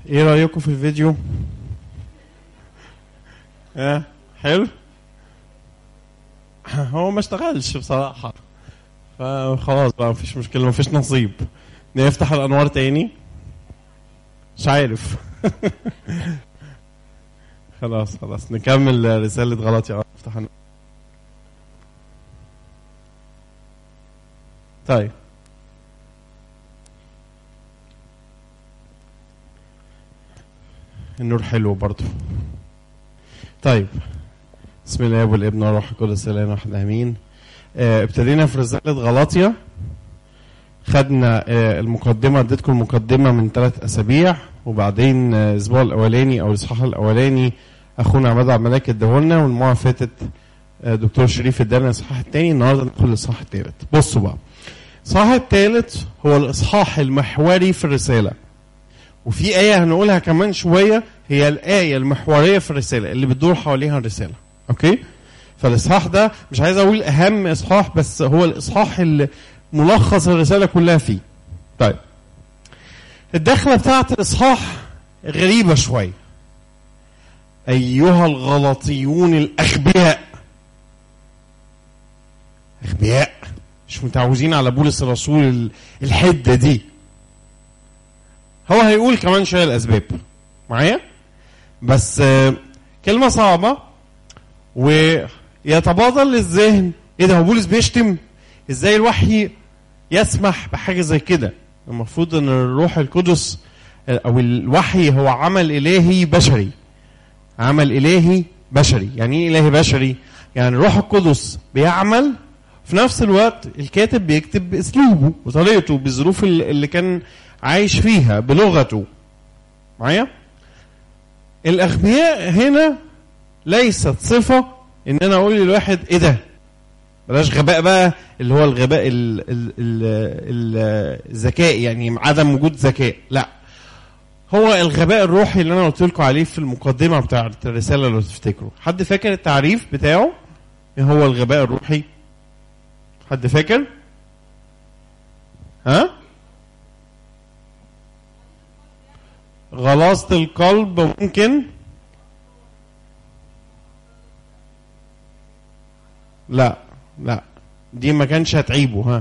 ايه رايكم في الفيديو اه حلو هو ما اشتغلش بصراحه فخلاص بقى مفيش مشكله مفيش نصيب نفتح الانوار تاني مش عارف خلاص خلاص نكمل رساله غلط يا افتح النور. طيب النور حلو برضو طيب بسم الله والابن والروح القدس الان واحد امين آه ابتدينا في رساله غلاطيا خدنا آه المقدمه اديتكم المقدمه من ثلاث اسابيع وبعدين آه، الاسبوع الاولاني او الاصحاح الاولاني اخونا عماد عبد الملك اداهولنا والمره اللي فاتت آه، دكتور شريف ادانا الاصحاح الثاني النهارده ندخل الاصحاح الثالث بصوا بقى الاصحاح الثالث هو الاصحاح المحوري في الرساله وفي آية هنقولها كمان شوية هي الآية المحورية في الرسالة اللي بتدور حواليها الرسالة أوكي فالإصحاح ده مش عايز أقول أهم إصحاح بس هو الإصحاح اللي ملخص الرسالة كلها فيه طيب الدخلة بتاعت الإصحاح غريبة شوية أيها الغلطيون الأغبياء أغبياء مش متعودين على بولس الرسول ال- الحدة دي هو هيقول كمان شويه الاسباب معايا بس آه، كلمه صعبه ويتبادل للذهن ايه ده هو بولس بيشتم ازاي الوحي يسمح بحاجه زي كده المفروض ان الروح القدس آه، او الوحي هو عمل الهي بشري عمل الهي بشري يعني ايه الهي بشري يعني الروح القدس بيعمل في نفس الوقت الكاتب بيكتب باسلوبه وطريقته بالظروف ال- اللي كان عايش فيها بلغته معايا الاغبياء هنا ليست صفه ان انا اقول للواحد ايه ده بلاش غباء بقى اللي هو الغباء ال- ال- ال- ال- الذكاء يعني عدم وجود ذكاء لا هو الغباء الروحي اللي انا قلت لكم عليه في المقدمه بتاعه الرساله لو تفتكروا حد فاكر التعريف بتاعه ايه هو الغباء الروحي حد فاكر ها غلاصة القلب ممكن لا لا دي ما كانش هتعيبه ها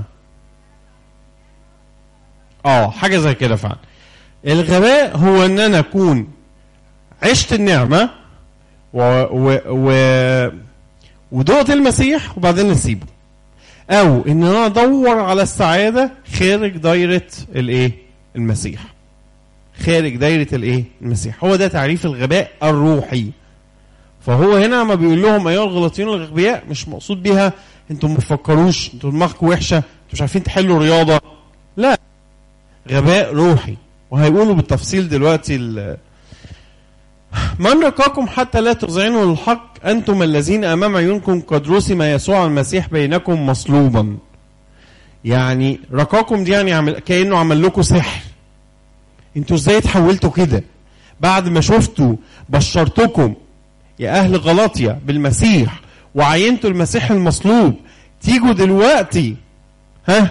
اه حاجة زي كده فعلا الغباء هو ان انا اكون عشت النعمة و و و ودقت المسيح وبعدين نسيبه او ان انا ادور على السعادة خارج دايرة الايه المسيح خارج دايرة الايه المسيح هو ده تعريف الغباء الروحي فهو هنا لما بيقول لهم ايها الغلاطيون الاغبياء مش مقصود بيها انتم ما تفكروش انتم دماغكم وحشه انتم مش عارفين تحلوا رياضه لا غباء روحي وهيقولوا بالتفصيل دلوقتي ال- من رقاكم حتى لا تذعنوا الحق انتم الذين امام عيونكم قد رسم يسوع المسيح بينكم مصلوبا يعني رقاكم دي يعني عمل كانه عمل لكم سحر انتوا ازاي اتحولتوا كده بعد ما شفتوا بشرتكم يا اهل غلاطيا بالمسيح وعينتوا المسيح المصلوب تيجوا دلوقتي ها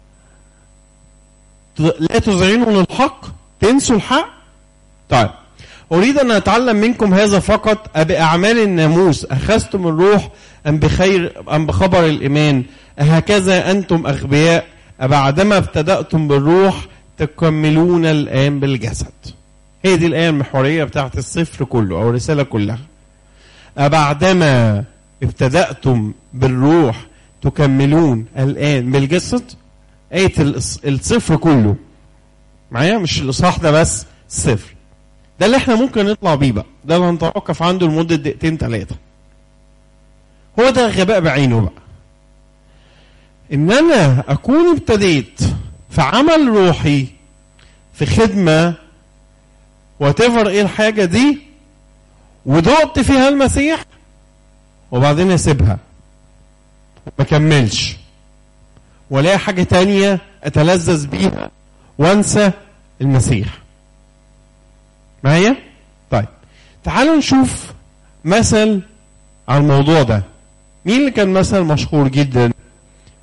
ت- لا تذعنوا للحق تنسوا الحق طيب أريد أن أتعلم منكم هذا فقط أبأعمال الناموس أخذتم الروح أم بخير أم بخبر الإيمان أهكذا أنتم أغبياء أبعدما ابتدأتم بالروح تكملون الآن بالجسد هي دي الآية المحورية بتاعت الصفر كله أو الرسالة كلها أبعدما ابتدأتم بالروح تكملون الآن بالجسد آية الص- الصفر كله معايا مش الإصحاح ده بس صفر ده اللي احنا ممكن نطلع بيه بقى ده اللي هنتوقف عنده لمدة دقيقتين ثلاثة هو ده الغباء بعينه بقى ان انا اكون ابتديت في عمل روحي في خدمة وتفر ايه الحاجة دي ودقت فيها المسيح وبعدين اسيبها ما كملش ولا حاجة تانية اتلذذ بيها وانسى المسيح معايا؟ طيب تعالوا نشوف مثل على الموضوع ده مين اللي كان مثل مشهور جدا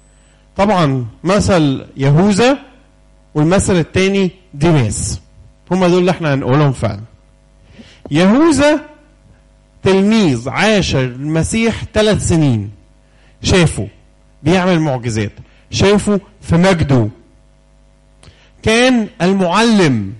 طبعا مثل يهوذا والمثل الثاني ديماس هم دول اللي احنا هنقولهم فعلا يهوذا تلميذ عاشر المسيح ثلاث سنين شافه بيعمل معجزات شافه في مجده كان المعلم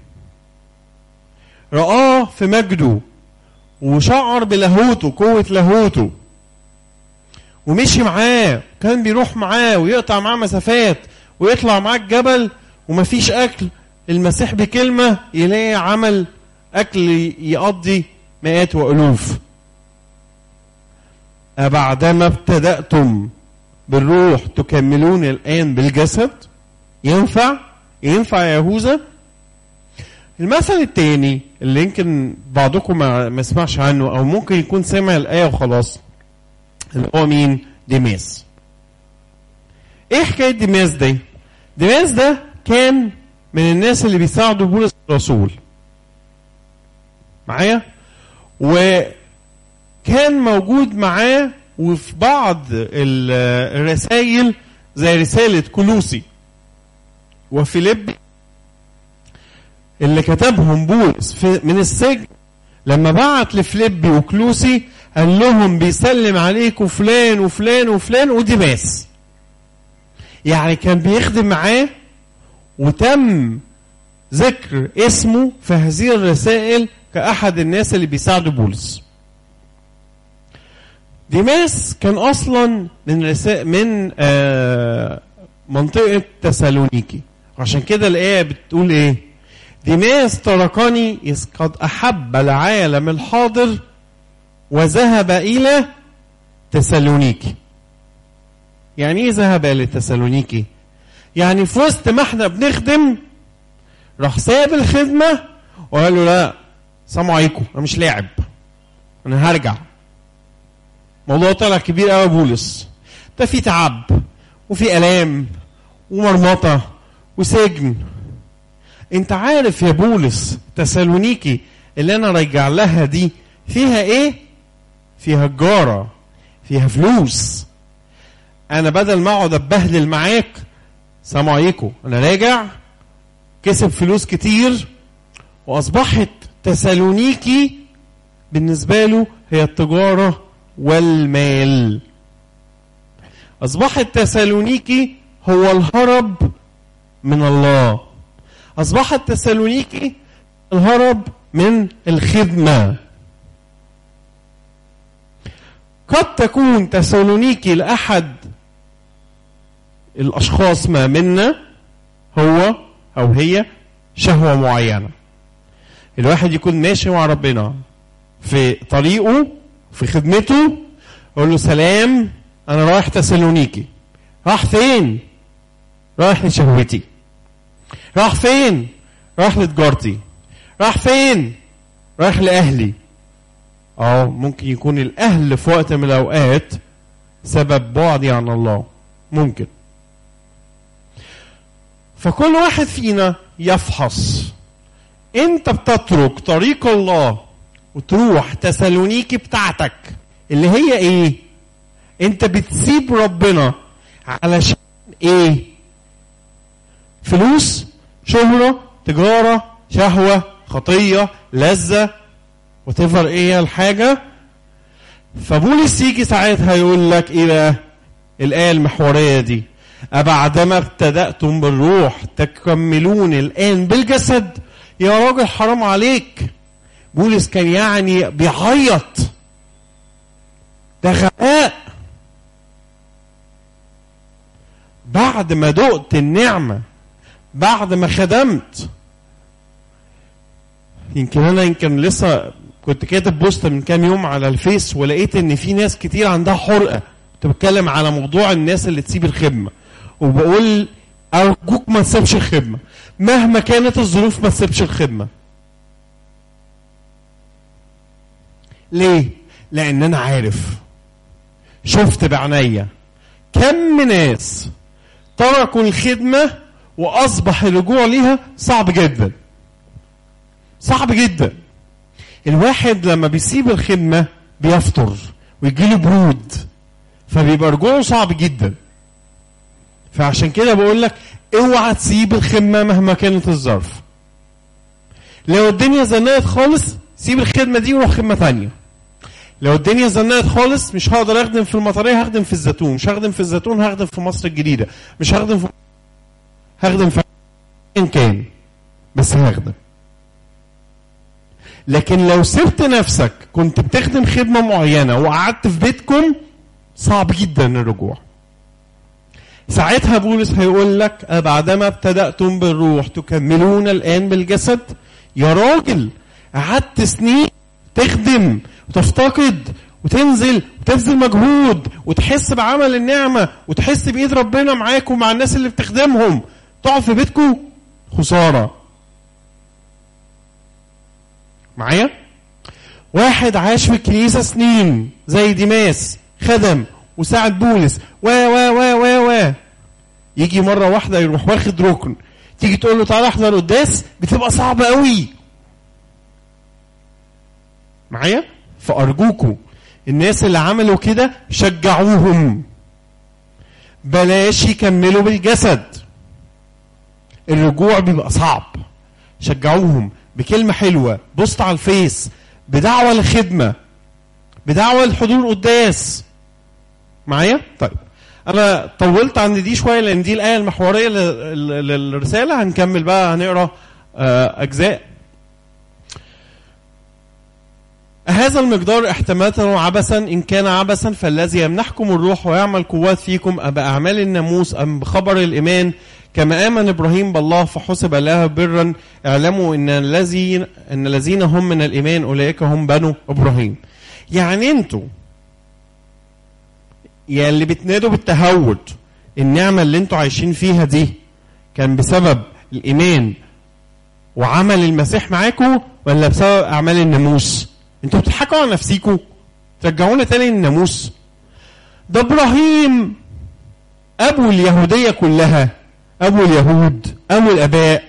رآه في مجده وشعر بلاهوته قوة لاهوته ومشي معاه كان بيروح معاه ويقطع معاه مسافات ويطلع معاه الجبل ومفيش أكل المسيح بكلمة يلاقي عمل أكل يقضي مئات وألوف أبعدما ابتدأتم بالروح تكملون الآن بالجسد ينفع ينفع يا يهوذا المثل التاني اللي يمكن بعضكم ما ما سمعش عنه او ممكن يكون سمع الايه وخلاص اللي هو مين ديماس ايه حكايه ديماس دي ديماس ده كان من الناس اللي بيساعدوا بولس الرسول معايا وكان موجود معاه وفي بعض ال- الرسائل زي رسالة كلوسي وفيليب اللي كتبهم بولس في من السجن لما بعت لفليبي وكلوسي قال لهم بيسلم عليكم فلان وفلان وفلان وديماس يعني كان بيخدم معاه وتم ذكر اسمه في هذه الرسائل كأحد الناس اللي بيساعدوا بولس ديماس كان اصلا من رسائل من آه منطقه تسالونيكي عشان كده الايه بتقول ايه ديماس تركني إذ قد احب العالم الحاضر وذهب الى تسالونيكي يعني ايه ذهب الى تسالونيكي يعني في وسط ما احنا بنخدم راح ساب الخدمه وقال له لا سلام عليكم انا مش لاعب انا هرجع موضوع طلع كبير قوي بولس ده في تعب وفي الام ومرمطه وسجن انت عارف يا بولس تسالونيكي اللي انا راجع لها دي فيها ايه فيها تجاره فيها فلوس انا بدل ما اقعد اتبهدل معاك سلام عليكم انا راجع كسب فلوس كتير واصبحت تسالونيكي بالنسبه له هي التجاره والمال أصبحت تسالونيكي هو الهرب من الله أصبحت تسالونيكي الهرب من الخدمة قد تكون تسالونيكي لأحد الأشخاص ما منا هو أو هي شهوة معينة الواحد يكون ماشي مع ربنا في طريقه في خدمته يقول له سلام انا رايح تسالونيكي راح فين رايح لشهوتي راح فين راح لتجارتي راح فين رايح لاهلي اه ممكن يكون الاهل في وقت من الاوقات سبب بعدي عن الله ممكن فكل واحد فينا يفحص انت بتترك طريق الله وتروح تسالونيكي بتاعتك اللي هي ايه انت بتسيب ربنا علشان ايه فلوس شهرة تجارة شهوة خطية لذة وتفر ايه الحاجة فبولس يجي ساعتها يقول لك ايه بقى الآية المحورية دي أبعدما ابتدأتم بالروح تكملون الآن بالجسد يا راجل حرام عليك بولس كان يعني بيعيط ده غباء بعد ما دقت النعمة بعد ما خدمت يمكن انا يمكن لسه كنت كاتب بوست من كام يوم على الفيس ولقيت ان في ناس كتير عندها حرقه كنت بتكلم على موضوع الناس اللي تسيب الخدمه وبقول ارجوك ما تسيبش الخدمه مهما كانت الظروف ما تسيبش الخدمه ليه لان انا عارف شفت بعينيا كم ناس تركوا الخدمه واصبح الرجوع ليها صعب جدا صعب جدا الواحد لما بيسيب الخدمه بيفطر ويجيله برود فبيبقى رجوعه صعب جدا فعشان كده بقول لك اوعى تسيب الخدمه مهما كانت الظرف لو الدنيا زنقت خالص سيب الخدمه دي وروح خدمه ثانيه لو الدنيا زنقت خالص مش هقدر اخدم في المطريه هخدم في الزيتون مش هخدم في الزيتون هخدم في مصر الجديده مش هخدم في هخدم في ان كان بس هخدم لكن لو سبت نفسك كنت بتخدم خدمه معينه وقعدت في بيتكم صعب جدا الرجوع ساعتها بولس هيقول لك بعدما ابتدأتم بالروح تكملون الآن بالجسد يا راجل قعدت سنين تخدم وتفتقد وتنزل وتبذل مجهود وتحس بعمل النعمة وتحس بإيد ربنا معاك ومع الناس اللي بتخدمهم تقعد في بيتكم خسارة معايا؟ واحد عاش في الكنيسة سنين زي ديماس خدم وساعد بولس و و و و و يجي مرة واحدة يروح واخد ركن تيجي تقول له تعالى احضر قداس بتبقى صعبة قوي معايا فأرجوكوا الناس اللي عملوا كده شجعوهم بلاش يكملوا بالجسد الرجوع بيبقى صعب شجعوهم بكلمة حلوة بوست على الفيس بدعوة لخدمة بدعوة لحضور قداس معايا طيب انا طولت عن دي شويه لان دي الايه المحوريه للرساله هنكمل بقى هنقرا اجزاء هذا المقدار احتمالته عبثا ان كان عبثا فالذي يمنحكم الروح ويعمل قوات فيكم باعمال الناموس ام بخبر الايمان كما امن ابراهيم بالله فحسب له برا اعلموا ان الذين ان الذين هم من الايمان اولئك هم بنو ابراهيم يعني انتوا يا اللي بتنادوا بالتهود النعمة اللي انتوا عايشين فيها دي كان بسبب الإيمان وعمل المسيح معاكم ولا بسبب أعمال الناموس؟ انتوا بتضحكوا على نفسيكم ترجعونا تاني للناموس ده إبراهيم أبو اليهودية كلها أبو اليهود أبو الآباء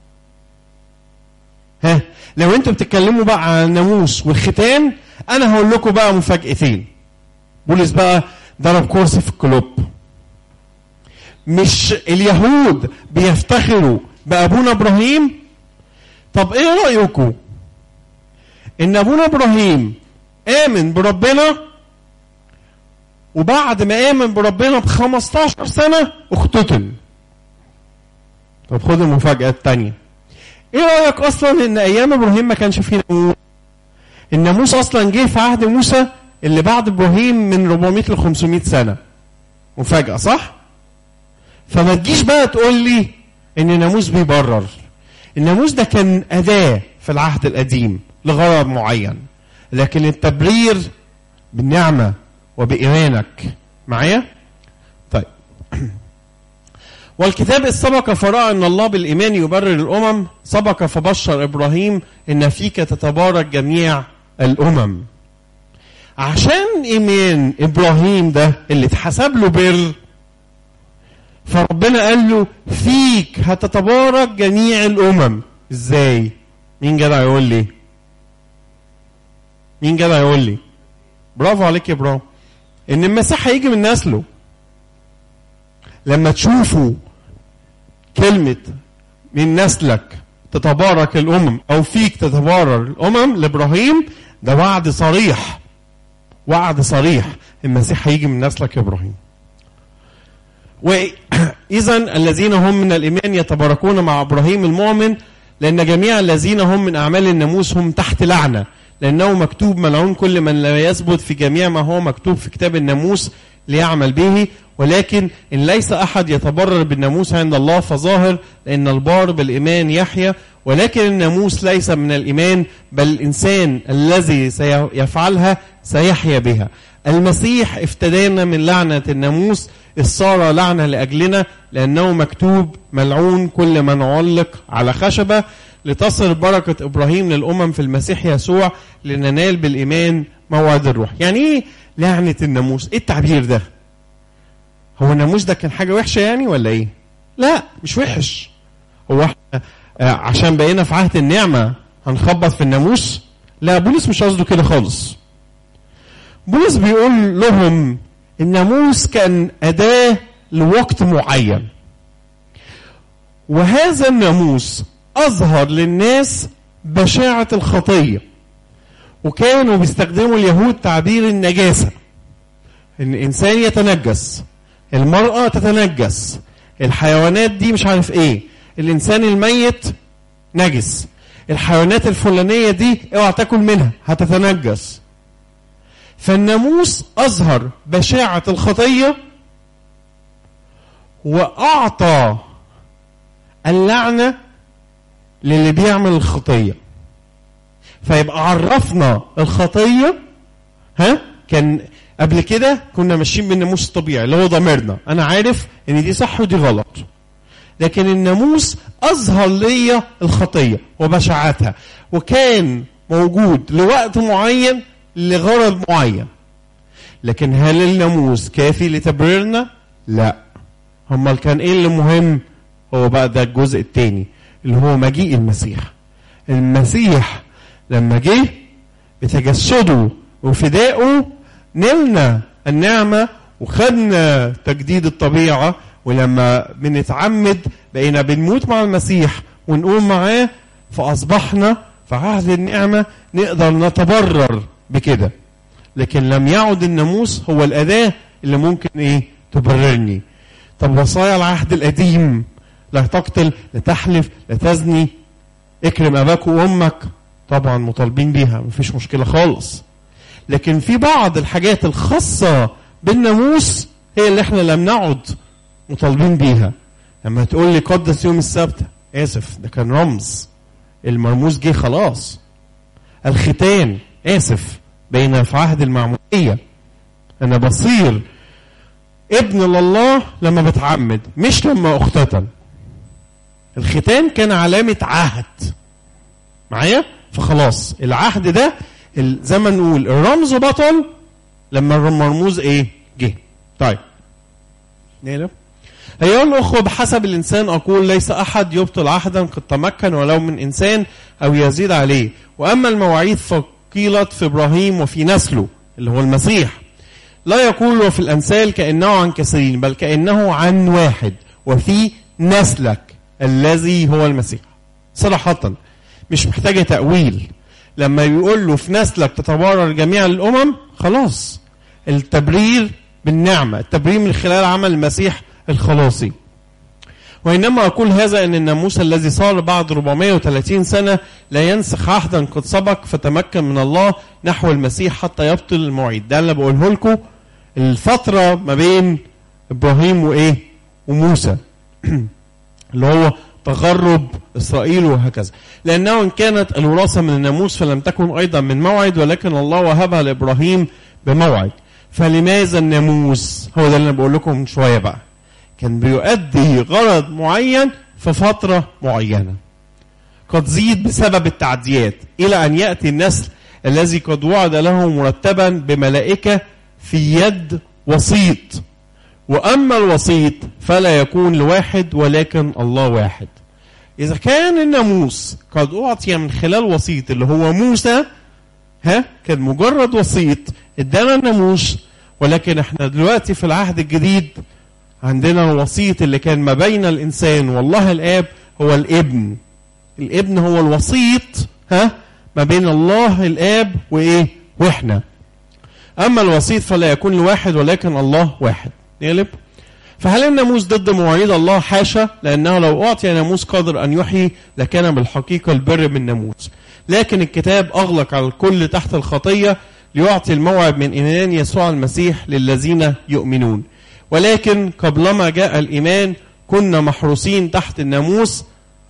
ها لو انتوا بتتكلموا بقى عن الناموس والختان أنا هقول لكم بقى مفاجأتين بولس بقى ضرب كرسي في الكلوب مش اليهود بيفتخروا بابونا ابراهيم طب ايه رايكم ان ابونا ابراهيم امن بربنا وبعد ما امن بربنا ب 15 سنه اختتن طب خد المفاجاه الثانيه ايه رايك اصلا ان ايام ابراهيم ما كانش فيه ناموس الناموس اصلا جه في عهد موسى اللي بعد ابراهيم من 400 ل 500 سنه مفاجاه صح فما تجيش بقى تقول لي ان الناموس بيبرر الناموس ده كان اداه في العهد القديم لغرض معين لكن التبرير بالنعمه وبايمانك معايا طيب والكتاب إذ سبق فرأى أن الله بالإيمان يبرر الأمم سبق فبشر إبراهيم أن فيك تتبارك جميع الأمم عشان ايمان ابراهيم ده اللي اتحسب له بر فربنا قال له فيك هتتبارك جميع الامم ازاي مين جدع يقول لي مين جدع يقول لي برافو عليك يا برافو ان المسيح هيجي من نسله لما تشوفوا كلمة من نسلك تتبارك الأمم أو فيك تتبارك الأمم لإبراهيم ده وعد صريح وعد صريح المسيح هيجي من نسلك يا ابراهيم واذا الذين هم من الايمان يتباركون مع ابراهيم المؤمن لان جميع الذين هم من اعمال الناموس هم تحت لعنه لانه مكتوب ملعون كل من لا يثبت في جميع ما هو مكتوب في كتاب الناموس ليعمل به ولكن ان ليس احد يتبرر بالناموس عند الله فظاهر لان البار بالايمان يحيى ولكن الناموس ليس من الايمان بل الانسان الذي سيفعلها سيحيا بها المسيح افتدانا من لعنة الناموس إذ صار لعنة لأجلنا لأنه مكتوب ملعون كل من علق على خشبة لتصل بركة إبراهيم للأمم في المسيح يسوع لننال بالإيمان موعد الروح يعني إيه لعنة الناموس إيه التعبير ده هو الناموس ده كان حاجة وحشة يعني ولا إيه لا مش وحش هو احنا عشان بقينا في عهد النعمة هنخبط في الناموس لا بولس مش قصده كده خالص بولس بيقول لهم الناموس كان أداة لوقت معين وهذا الناموس أظهر للناس بشاعة الخطية وكانوا بيستخدموا اليهود تعبير النجاسة ان الانسان يتنجس المرأة تتنجس الحيوانات دي مش عارف ايه الانسان الميت نجس الحيوانات الفلانية دي اوعى تاكل منها هتتنجس فالناموس اظهر بشاعة الخطية واعطى اللعنة للي بيعمل الخطية فيبقى عرفنا الخطية ها كان قبل كده كنا ماشيين بالناموس الطبيعي اللي هو ضميرنا انا عارف ان دي صح ودي غلط لكن الناموس اظهر لي الخطيه وبشاعتها وكان موجود لوقت معين لغرض معين لكن هل الناموس كافي لتبريرنا لا امال كان ايه اللي مهم هو بقى ده الجزء الثاني اللي هو مجيء المسيح المسيح لما جه بتجسده وفدائه نلنا النعمة وخدنا تجديد الطبيعة ولما بنتعمد بقينا بنموت مع المسيح ونقوم معاه فأصبحنا في عهد النعمة نقدر نتبرر بكده لكن لم يعد الناموس هو الأداة اللي ممكن إيه تبررني طب وصايا العهد القديم لا تقتل لا تحلف لا تزني اكرم أباك وأمك طبعا مطالبين بيها مفيش مشكلة خالص لكن في بعض الحاجات الخاصة بالناموس هي اللي احنا لم نعد مطالبين بيها لما تقول لي قدس يوم السبت اسف ده كان رمز المرموز جه خلاص الختان اسف بين في عهد المعمودية انا بصير ابن لله لما بتعمد مش لما اختتن الختان كان علامة عهد معايا فخلاص العهد ده زي ما نقول الرمز بطل لما المرموز ايه جه طيب نقلب أيها الأخوة بحسب الإنسان أقول ليس أحد يبطل عهدا قد تمكن ولو من إنسان أو يزيد عليه وأما المواعيد فقيلت في إبراهيم وفي نسله اللي هو المسيح لا يقول وفي الأمثال كأنه عن كثيرين بل كأنه عن واحد وفي نسلك الذي هو المسيح صراحة مش محتاجة تأويل لما يقول له في نسلك تتبرر جميع الأمم خلاص التبرير بالنعمة التبرير من خلال عمل المسيح الخلاصي وإنما أقول هذا أن الناموس الذي صار بعد 430 سنة لا ينسخ عهدا قد سبق فتمكن من الله نحو المسيح حتى يبطل المواعيد ده اللي بقوله لكم الفترة ما بين إبراهيم وإيه وموسى اللي هو تغرب إسرائيل وهكذا لأنه إن كانت الوراثة من الناموس فلم تكن أيضا من موعد ولكن الله وهبها لإبراهيم بموعد فلماذا الناموس هو ده اللي أنا بقول لكم من شوية بقى كان بيؤدي غرض معين في فترة معينة قد زيد بسبب التعديات إلى أن يأتي النسل الذي قد وعد له مرتبا بملائكة في يد وسيط وأما الوسيط فلا يكون لواحد ولكن الله واحد إذا كان الناموس قد أعطي من خلال وسيط اللي هو موسى ها كان مجرد وسيط ادانا الناموس ولكن احنا دلوقتي في العهد الجديد عندنا الوسيط اللي كان ما بين الإنسان والله الآب هو الابن الابن هو الوسيط ها ما بين الله الآب وإيه وإحنا أما الوسيط فلا يكون لواحد ولكن الله واحد نقلب فهل الناموس ضد مواعيد الله حاشا لأنه لو أعطي ناموس قادر أن يحيي لكان بالحقيقة البر بالناموس لكن الكتاب أغلق على الكل تحت الخطية ليعطي الموعد من إيمان يسوع المسيح للذين يؤمنون ولكن قبلما جاء الإيمان كنا محروسين تحت الناموس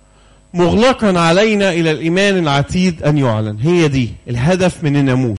مغلقا علينا إلى الإيمان العتيد أن يعلن هي دي الهدف من الناموس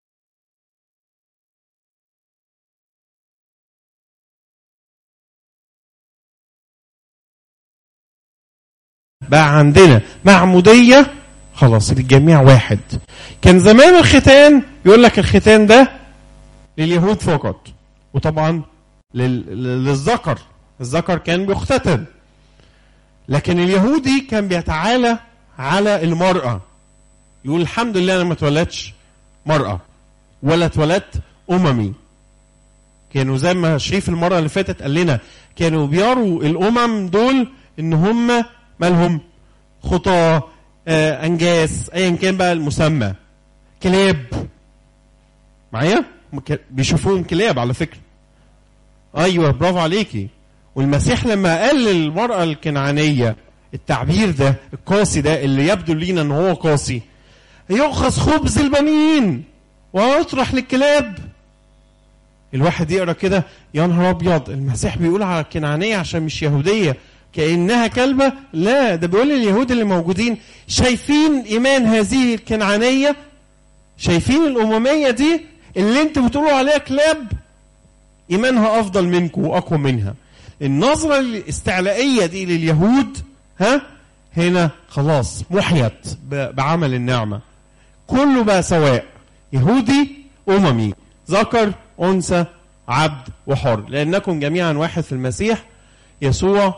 بقى عندنا معمودية خلاص الجميع واحد كان زمان الختان يقول لك الختان ده لليهود فقط وطبعا لل- للذكر الذكر كان بيختتن لكن اليهودي كان بيتعالى على المرأة يقول الحمد لله انا ما اتولدتش مرأة ولا اتولدت أممي كانوا زي ما شريف المرة اللي فاتت قال لنا كانوا بيروا الأمم دول إن هم مالهم خطاة آه انجاس ايا كان بقى المسمى كلاب معايا ك- بيشوفوهم كلاب على فكره ايوه برافو عليكي والمسيح لما قال للمراه الكنعانيه التعبير ده القاسي ده اللي يبدو لينا ان هو قاسي يؤخذ خبز البنين ويطرح للكلاب الواحد يقرا كده يا نهار ابيض المسيح بيقول على الكنعانيه عشان مش يهوديه كانها كلبه لا ده بيقول لليهود اللي موجودين شايفين ايمان هذه الكنعانيه شايفين الامميه دي اللي انتوا بتقولوا عليها كلاب ايمانها افضل منكم واقوى منها النظره الاستعلائيه دي لليهود ها هنا خلاص محيت ب- بعمل النعمه كله بقى سواء يهودي اممي ذكر انثى عبد وحر لانكم جميعا واحد في المسيح يسوع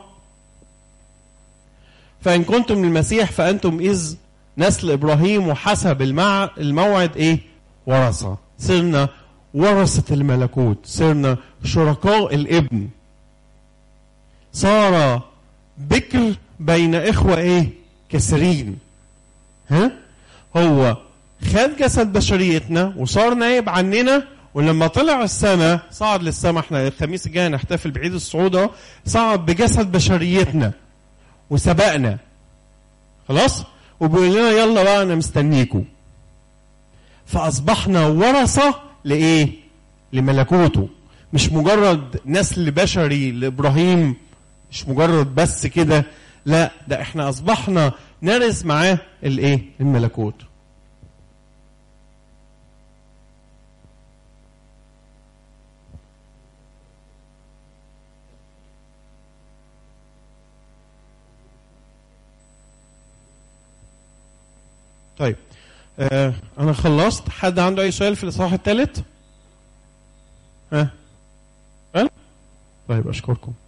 فان كنتم المسيح فانتم اذ نسل ابراهيم وحسب المع... الموعد ايه ورثه صرنا ورثه الملكوت صرنا شركاء الابن صار بكر بين اخوه ايه كثيرين ها هو خد جسد بشريتنا وصار نايب عننا ولما طلع السماء صعد للسماء احنا الخميس الجاي هنحتفل بعيد الصعود اهو صعد بجسد بشريتنا وسبقنا خلاص وبيقول لنا يلا بقى انا مستنيكم فاصبحنا ورثه لايه لملكوته مش مجرد نسل بشري لابراهيم مش مجرد بس كده لا ده احنا اصبحنا نرث معاه الايه الملكوت طيب آه انا خلصت حد عنده اي سؤال في الاصحاح الثالث ها أه؟ طيب اشكركم